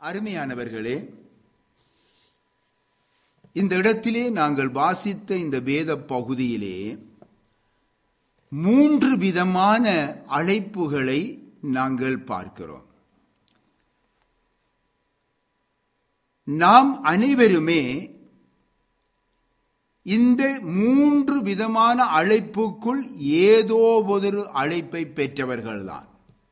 அருமையானவர்களே இந்த இடத்திலே நாங்கள் வாசித்த இந்த வேத பகுதியிலே மூன்று விதமான அழைப்புகளை நாங்கள் பார்க்கிறோம் நாம் அனைவருமே இந்த மூன்று விதமான அழைப்புக்குள் ஏதோ ஒரு அழைப்பை பெற்றவர்கள்தான்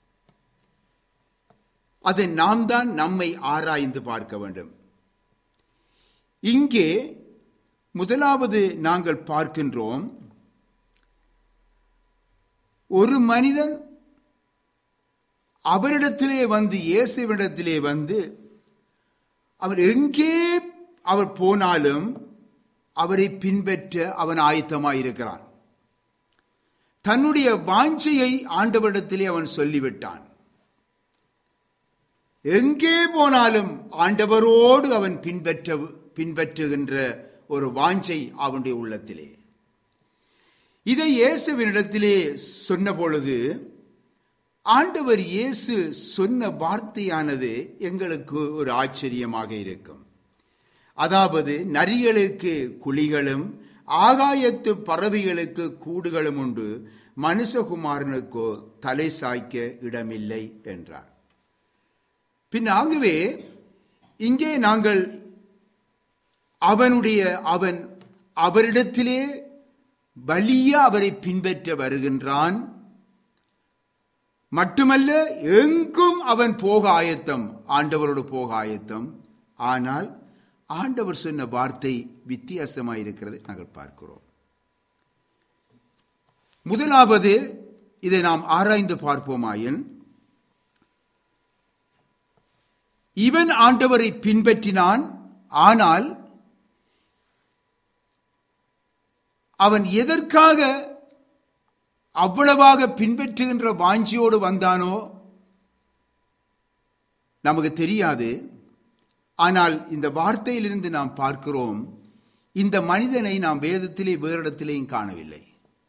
அதை நாம் தான் நம்மை ஆராய்ந்து பார்க்க வேண்டும் இங்கே முதலாவது நாங்கள் பார்க்கின்றோம் ஒரு மனிதன் அவரிடத்திலே வந்து இயேசுவிடத்திலே வந்து அவர் எங்கே அவர் போனாலும் அவரை பின்பற்ற அவன் ஆயத்தமாயிருக்கிறான் தன்னுடைய வாஞ்சையை ஆண்டவரிடத்திலே அவன் சொல்லிவிட்டான் எங்கே போனாலும் ஆண்டவரோடு அவன் பின்பற்ற பின்பற்றுகின்ற ஒரு வாஞ்சை அவனுடைய உள்ளத்திலே இதை இயேசுவினிடத்திலே சொன்ன பொழுது ஆண்டவர் இயேசு சொன்ன வார்த்தையானது எங்களுக்கு ஒரு ஆச்சரியமாக இருக்கும் அதாவது நரிகளுக்கு குழிகளும் ஆகாயத்து பறவைகளுக்கு கூடுகளும் உண்டு மனுஷகுமாரனுக்கோ தலை சாய்க்க இடமில்லை என்றார் பின் ஆகவே இங்கே நாங்கள் அவனுடைய அவன் அவரிடத்திலே வலிய அவரை பின்பற்ற வருகின்றான் மட்டுமல்ல எங்கும் அவன் போக ஆயத்தம் ஆண்டவரோடு போக ஆயத்தம் ஆனால் ஆண்டவர் சொன்ன வார்த்தை வித்தியாசமாயிருக்கிறது நாங்கள் பார்க்கிறோம் முதலாவது இதை நாம் ஆராய்ந்து பார்ப்போமாயின் இவன் ஆண்டவரை பின்பற்றினான் ஆனால் அவன் எதற்காக அவ்வளவாக பின்பற்றுகின்ற வாஞ்சியோடு வந்தானோ நமக்கு தெரியாது ஆனால் இந்த வார்த்தையிலிருந்து நாம் பார்க்கிறோம் இந்த மனிதனை நாம் வேதத்திலே வேறிடத்திலேயும் காணவில்லை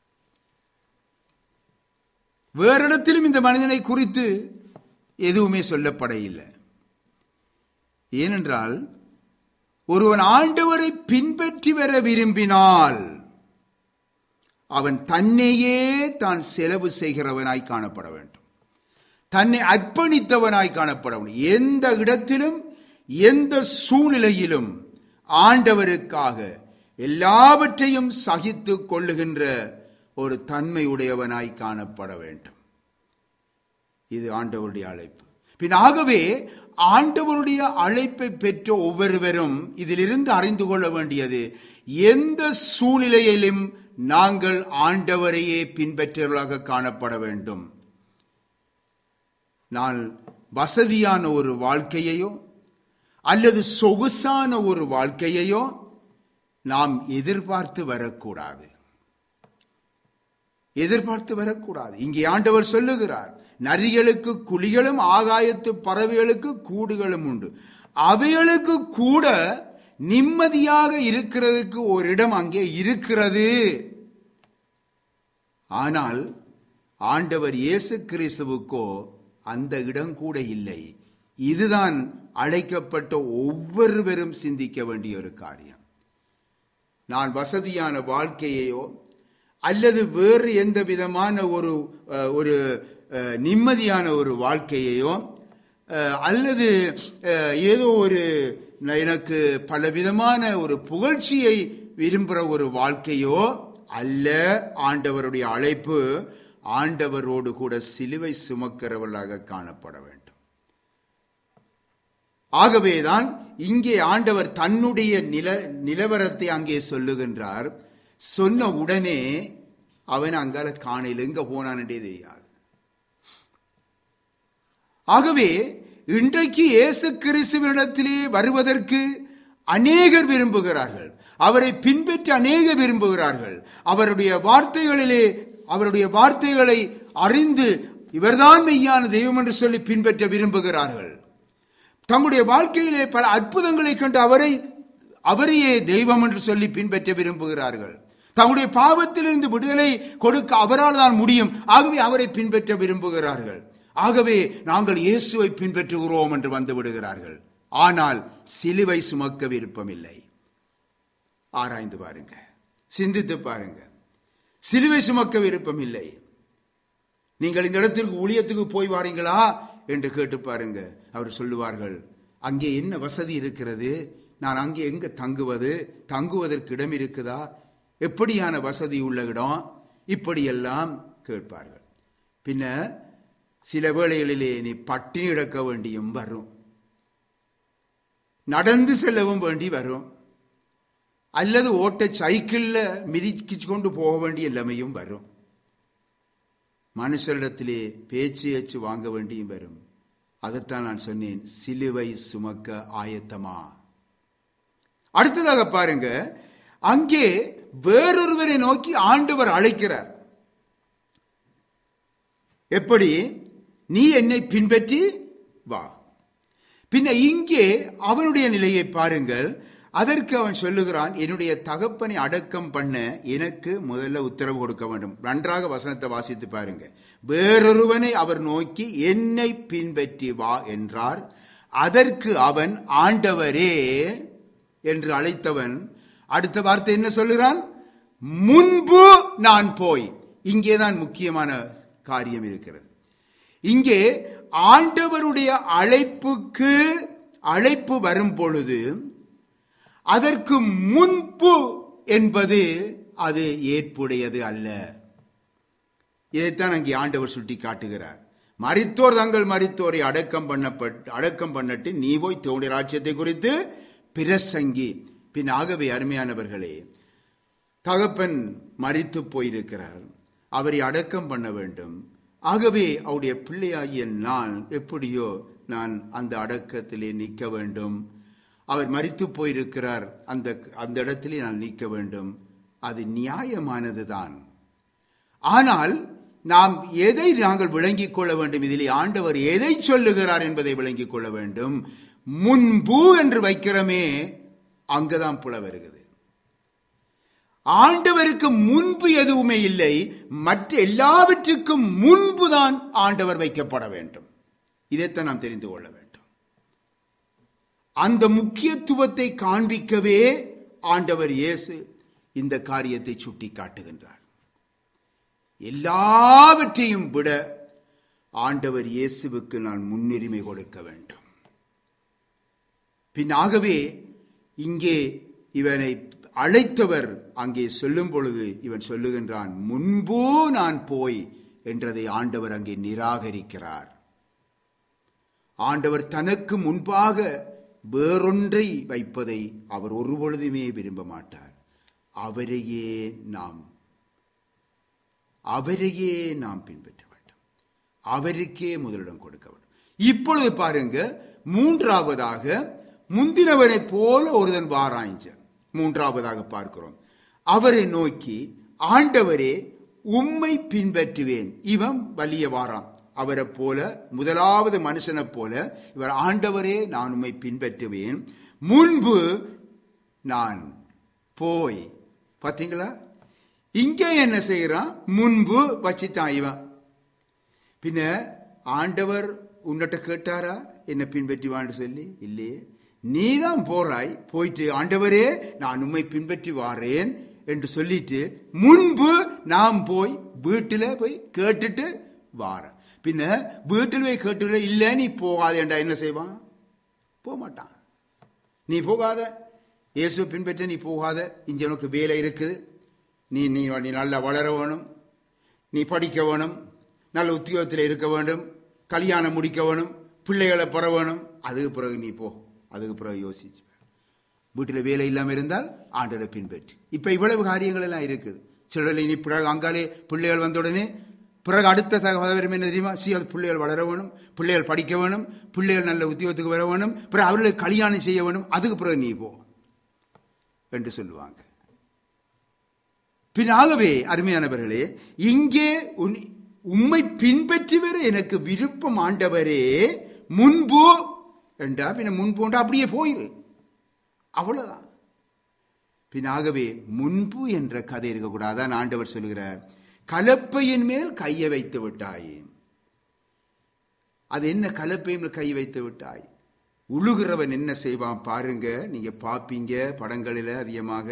வேறிடத்திலும் இந்த மனிதனை குறித்து எதுவுமே சொல்லப்பட இல்லை ஏனென்றால் ஒருவன் ஆண்டவரை பின்பற்றி வர விரும்பினால் அவன் தன்னையே தான் செலவு செய்கிறவனாய் காணப்பட வேண்டும் தன்னை அர்ப்பணித்தவனாய் காணப்பட வேண்டும் எந்த இடத்திலும் எந்த சூழ்நிலையிலும் ஆண்டவருக்காக எல்லாவற்றையும் சகித்து கொள்ளுகின்ற ஒரு தன்மை உடையவனாய் காணப்பட வேண்டும் இது ஆண்டவருடைய அழைப்பு பின் ஆகவே ஆண்டவருடைய அழைப்பை பெற்ற ஒவ்வொருவரும் இதிலிருந்து அறிந்து கொள்ள வேண்டியது எந்த சூழ்நிலையிலும் நாங்கள் ஆண்டவரையே பின்பற்றவர்களாக காணப்பட வேண்டும் நான் வசதியான ஒரு வாழ்க்கையையோ அல்லது சொகுசான ஒரு வாழ்க்கையையோ நாம் எதிர்பார்த்து வரக்கூடாது எதிர்பார்த்து வரக்கூடாது இங்கே ஆண்டவர் சொல்லுகிறார் நரிகளுக்கு குழிகளும் ஆகாயத்து பறவைகளுக்கு கூடுகளும் உண்டு அவைகளுக்கு கூட நிம்மதியாக இருக்கிறதுக்கு ஒரு இடம் அங்கே இருக்கிறது ஆனால் ஆண்டவர் இயேசு கிறிஸ்துவுக்கோ அந்த இடம் கூட இல்லை இதுதான் அழைக்கப்பட்ட ஒவ்வொருவரும் சிந்திக்க வேண்டிய ஒரு காரியம் நான் வசதியான வாழ்க்கையையோ அல்லது வேறு எந்த விதமான ஒரு ஒரு நிம்மதியான ஒரு வாழ்க்கையையோ அல்லது ஏதோ ஒரு எனக்கு பல விதமான ஒரு புகழ்ச்சியை விரும்புகிற ஒரு வாழ்க்கையோ அல்ல ஆண்டவருடைய அழைப்பு ஆண்டவரோடு கூட சிலுவை சுமக்கிறவர்களாக காணப்பட வேண்டும் ஆகவேதான் இங்கே ஆண்டவர் தன்னுடைய நில நிலவரத்தை அங்கே சொல்லுகின்றார் சொன்ன உடனே அவன் அங்கால காணையில் எங்க போனான் தெரியாது ஆகவே இன்றைக்கு இயேசு கிறிஸ்துவனிடத்திலே வருவதற்கு அநேகர் விரும்புகிறார்கள் அவரை பின்பற்ற அநேகர் விரும்புகிறார்கள் அவருடைய வார்த்தைகளிலே அவருடைய வார்த்தைகளை அறிந்து இவர்தான் மெய்யான தெய்வம் என்று சொல்லி பின்பற்ற விரும்புகிறார்கள் தங்களுடைய வாழ்க்கையிலே பல அற்புதங்களை கண்டு அவரை அவரையே தெய்வம் என்று சொல்லி பின்பற்ற விரும்புகிறார்கள் தங்களுடைய பாவத்திலிருந்து விடுதலை கொடுக்க அவரால் தான் முடியும் ஆகவே அவரை பின்பற்ற விரும்புகிறார்கள் ஆகவே நாங்கள் இயேசுவை பின்பற்றுகிறோம் என்று வந்து விடுகிறார்கள் ஆனால் சிலுவை சுமக்க விருப்பமில்லை ஆராய்ந்து பாருங்க சிந்தித்து பாருங்க சிலுவை சுமக்க விருப்பமில்லை நீங்கள் இந்த இடத்திற்கு ஊழியத்துக்கு போய் வாரீங்களா என்று கேட்டு பாருங்க அவர் சொல்லுவார்கள் அங்கே என்ன வசதி இருக்கிறது நான் அங்கே எங்க தங்குவது தங்குவதற்கு இடம் இருக்குதா எப்படியான வசதி உள்ள இடம் இப்படியெல்லாம் கேட்பார்கள் பின்ன சில வேளைகளிலே நீ பட்டினி கிடக்க வேண்டியும் வரும் நடந்து செல்லவும் வேண்டி வரும் அல்லது ஓட்ட சைக்கிள்ல மிதிச்சு கொண்டு போக வேண்டிய நிலைமையும் வரும் மனுஷரிடத்திலே பேச்சு ஏச்சு வாங்க வேண்டியும் வரும் அதைத்தான் நான் சொன்னேன் சிலுவை சுமக்க ஆயத்தமா அடுத்ததாக பாருங்க அங்கே வேறொருவரை நோக்கி ஆண்டவர் அழைக்கிறார் எப்படி நீ என்னை பின்பற்றி வா பின்ன இங்கே அவனுடைய நிலையை பாருங்கள் அதற்கு அவன் சொல்லுகிறான் என்னுடைய தகப்பனை அடக்கம் பண்ண எனக்கு முதல்ல உத்தரவு கொடுக்க வேண்டும் நன்றாக வசனத்தை வாசித்து பாருங்க வேறொருவனை அவர் நோக்கி என்னை பின்பற்றி வா என்றார் அதற்கு அவன் ஆண்டவரே என்று அழைத்தவன் அடுத்த வார்த்தை என்ன சொல்லுகிறான் முன்பு நான் போய் இங்கேதான் முக்கியமான காரியம் இருக்கிறது இங்கே ஆண்டவருடைய அழைப்புக்கு அழைப்பு வரும் பொழுது அதற்கு முன்பு என்பது அது ஏற்புடையது அல்ல இதைத்தான் அங்கே ஆண்டவர் சுட்டி காட்டுகிறார் மரித்தோர் தங்கள் மரித்தோரை அடக்கம் பண்ணப்பட்டு அடக்கம் பண்ணட்டு நீ போய் தோடைய ராஜ்யத்தை குறித்து பிரசங்கி பின் ஆகவே அருமையானவர்களே தகப்பன் மரித்து போயிருக்கிறார் அவரை அடக்கம் பண்ண வேண்டும் ஆகவே அவருடைய பிள்ளையாகிய நான் எப்படியோ நான் அந்த அடக்கத்திலே நிற்க வேண்டும் அவர் மரித்து போயிருக்கிறார் அந்த அந்த இடத்திலே நான் நிற்க வேண்டும் அது நியாயமானதுதான் ஆனால் நாம் எதை நாங்கள் விளங்கிக் கொள்ள வேண்டும் இதிலே ஆண்டவர் எதை சொல்லுகிறார் என்பதை விளங்கிக் கொள்ள வேண்டும் முன்பு என்று வைக்கிறோமே அங்கதான் புல வருகிறது ஆண்டவருக்கு முன்பு எதுவுமே இல்லை மற்ற எல்லாவற்றுக்கும் முன்புதான் ஆண்டவர் வைக்கப்பட வேண்டும் இதைத்தான் நாம் தெரிந்து கொள்ள வேண்டும் அந்த முக்கியத்துவத்தை காண்பிக்கவே ஆண்டவர் இயேசு இந்த காரியத்தை சுட்டி காட்டுகின்றார் எல்லாவற்றையும் விட ஆண்டவர் இயேசுவுக்கு நான் முன்னுரிமை கொடுக்க வேண்டும் பின்னாகவே இங்கே இவனை அழைத்தவர் அங்கே சொல்லும் பொழுது இவன் சொல்லுகின்றான் முன்பு நான் போய் என்றதை ஆண்டவர் அங்கே நிராகரிக்கிறார் ஆண்டவர் தனக்கு முன்பாக வேறொன்றை வைப்பதை அவர் ஒரு பொழுதுமே விரும்ப மாட்டார் அவரையே நாம் அவரையே நாம் பின்பற்ற வேண்டும் அவருக்கே முதலிடம் கொடுக்க வேண்டும் இப்பொழுது பாருங்க மூன்றாவதாக முந்தினவரை போல ஒருதன் வாராய்ஞ்ச மூன்றாவதாக பார்க்கிறோம் அவரை நோக்கி ஆண்டவரே உம்மை பின்பற்றுவேன் இவன் வலிய வாராம் அவரை போல முதலாவது மனுஷனை போல இவர் ஆண்டவரே நான் உம்மை பின்பற்றுவேன் முன்பு நான் போய் பார்த்தீங்களா இங்கே என்ன செய்யறான் முன்பு வச்சிட்டான் இவன் பின்ன ஆண்டவர் உன்னிட்ட கேட்டாரா என்ன பின்பற்றி வான்னு சொல்லி இல்லையே நீ தான் போறாய் போயிட்டு ஆண்டவரே நான் உண்மை பின்பற்றி வாரேன் என்று சொல்லிட்டு முன்பு நாம் போய் வீட்டில் போய் கேட்டுட்டு வாரேன் பின்ன வீட்டில் போய் கேட்டு இல்லை நீ போகாதேண்டா என்ன செய்வான் போக மாட்டான் நீ போகாத இயேசு பின்பற்ற நீ போகாத இங்கே உனக்கு வேலை இருக்குது நீ நீ நீ நல்லா வளர வேணும் நீ படிக்க வேணும் நல்ல உத்தியோகத்தில் இருக்க வேண்டும் கல்யாணம் முடிக்க வேணும் பிள்ளைகளை பெற வேணும் அதுக்கு பிறகு நீ போ அதுக்கு பிறகு யோசிச்சு வீட்டில் வேலை இல்லாமல் இருந்தால் ஆண்டரை பின்பற்றி இப்போ இவ்வளவு காரியங்கள் எல்லாம் இருக்குது சிலர் இனி பிறகு அங்காலே பிள்ளைகள் வந்த உடனே பிறகு அடுத்த தகவல் என்ன தெரியுமா சி அது பிள்ளைகள் வளர வேணும் பிள்ளைகள் படிக்க வேணும் பிள்ளைகள் நல்ல உத்தியோகத்துக்கு வர வேணும் பிறகு அவர்களுக்கு கல்யாணம் செய்ய வேணும் அதுக்கு பிறகு நீ போ என்று சொல்லுவாங்க பின்னாகவே அருமையானவர்களே இங்கே உன் உம்மை பின்பற்றி வர எனக்கு விருப்பம் ஆண்டவரே முன்பு என்றா பின்ன முன்போண்டா அப்படியே போயிரு அவ்வளவுதான் பின்னாகவே முன்பு என்ற கதை இருக்கக்கூடாதான் ஆண்டவர் சொல்லுகிறார் கலப்பையின் மேல் கையை வைத்து விட்டாய் அது என்ன கலப்பையின் மேல் கை வைத்து விட்டாய் உழுகிறவன் என்ன செய்வான் பாருங்க நீங்க பாப்பீங்க படங்களில் அதிகமாக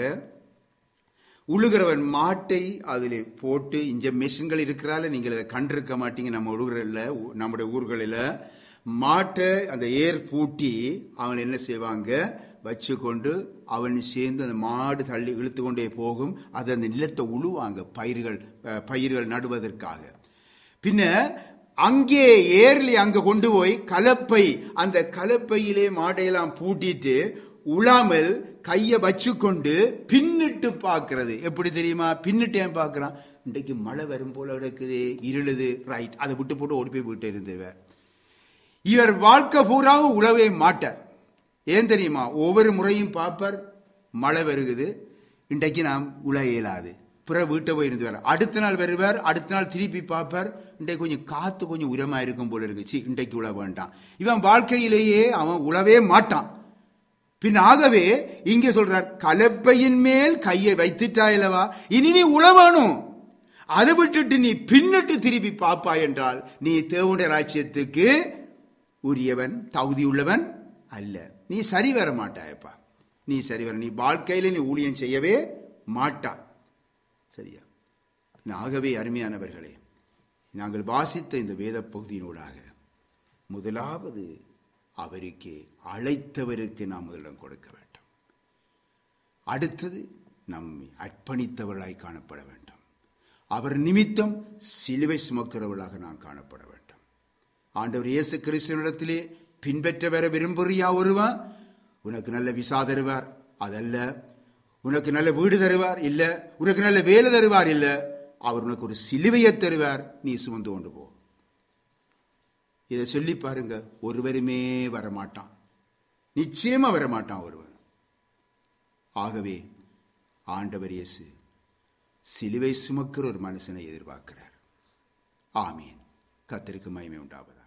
உழுகிறவன் மாட்டை அதில் போட்டு இங்க மெஷின்கள் இருக்கிறால நீங்கள் அதை கண்டிருக்க மாட்டீங்க நம்ம உழுகிறல்ல நம்முடைய ஊர்களில் மாட்டை அந்த ஏர் பூட்டி அவன் என்ன செய்வாங்க வச்சு கொண்டு அவன் சேர்ந்து அந்த மாடு தள்ளி இழுத்து கொண்டே போகும் அது அந்த நிலத்தை உழுவாங்க பயிர்கள் அஹ், பயிர்கள் நடுவதற்காக பின்ன அங்கே ஏர்லி அங்க கொண்டு போய் கலப்பை அந்த கலப்பையிலே மாடையெல்லாம் பூட்டிட்டு உழாமல் கையை வச்சுக்கொண்டு பின்னிட்டு பார்க்கிறது எப்படி தெரியுமா பின்னிட்டு ஏன் பார்க்கறான் இன்றைக்கு மழை வரும் போல இருக்குது இருளுது ரைட் அதை விட்டு போட்டு ஓடி போய் விட்டு இருந்தவர் இவர் வாழ்க்கை பூராவும் உழவே மாட்டார் ஏன் தெரியுமா ஒவ்வொரு முறையும் பார்ப்பார் மழை வருகுது இன்றைக்கு நாம் உழ இயலாது பிற வீட்டை போய் இருந்து வர அடுத்த நாள் வருவார் அடுத்த நாள் திருப்பி பார்ப்பார் இன்றைக்கு கொஞ்சம் காத்து கொஞ்சம் உரமா இருக்கும் போல இருக்கு சீ இன்றைக்கு உழ வேண்டாம் இவன் வாழ்க்கையிலேயே அவன் உழவே மாட்டான் பின் ஆகவே இங்கே சொல்றார் கலப்பையின் மேல் கையை வைத்துட்டாயலவா இனி நீ உழவானும் அதை விட்டுட்டு நீ பின்னிட்டு திருப்பி பாப்பாய் என்றால் நீ தேவனுடைய ராஜ்யத்துக்கு உரியவன் தகுதி உள்ளவன் அல்ல நீ சரி வர மாட்டாயப்பா நீ சரி வர நீ வாழ்க்கையில நீ ஊழியம் செய்யவே மாட்டான் சரியா ஆகவே அருமையானவர்களே நாங்கள் வாசித்த இந்த வேத பகுதியினூடாக முதலாவது அவருக்கே அழைத்தவருக்கு நாம் முதலிடம் கொடுக்க வேண்டும் அடுத்தது நம்மை அர்ப்பணித்தவர்களாய் காணப்பட வேண்டும் அவர் நிமித்தம் சிலுவை சுமக்கிறவர்களாக நாம் காணப்பட வேண்டும் ஆண்டவர் இயேசு கிறிஸ்துவனிடத்திலே பின்பற்ற வர விரும்புறியா ஒருவன் உனக்கு நல்ல விசா தருவார் அதல்ல உனக்கு நல்ல வீடு தருவார் இல்ல உனக்கு நல்ல வேலை தருவார் இல்ல அவர் உனக்கு ஒரு சிலுவையை தருவார் நீ சுமந்து கொண்டு போ இதை சொல்லி பாருங்க ஒருவருமே வரமாட்டான் நிச்சயமா வரமாட்டான் ஒருவன் ஆகவே ஆண்டவர் இயேசு சிலுவை சுமக்கிற ஒரு மனுஷனை எதிர்பார்க்கிறார் ஆமீன் கத்திற்கு மகிமை உண்டாவது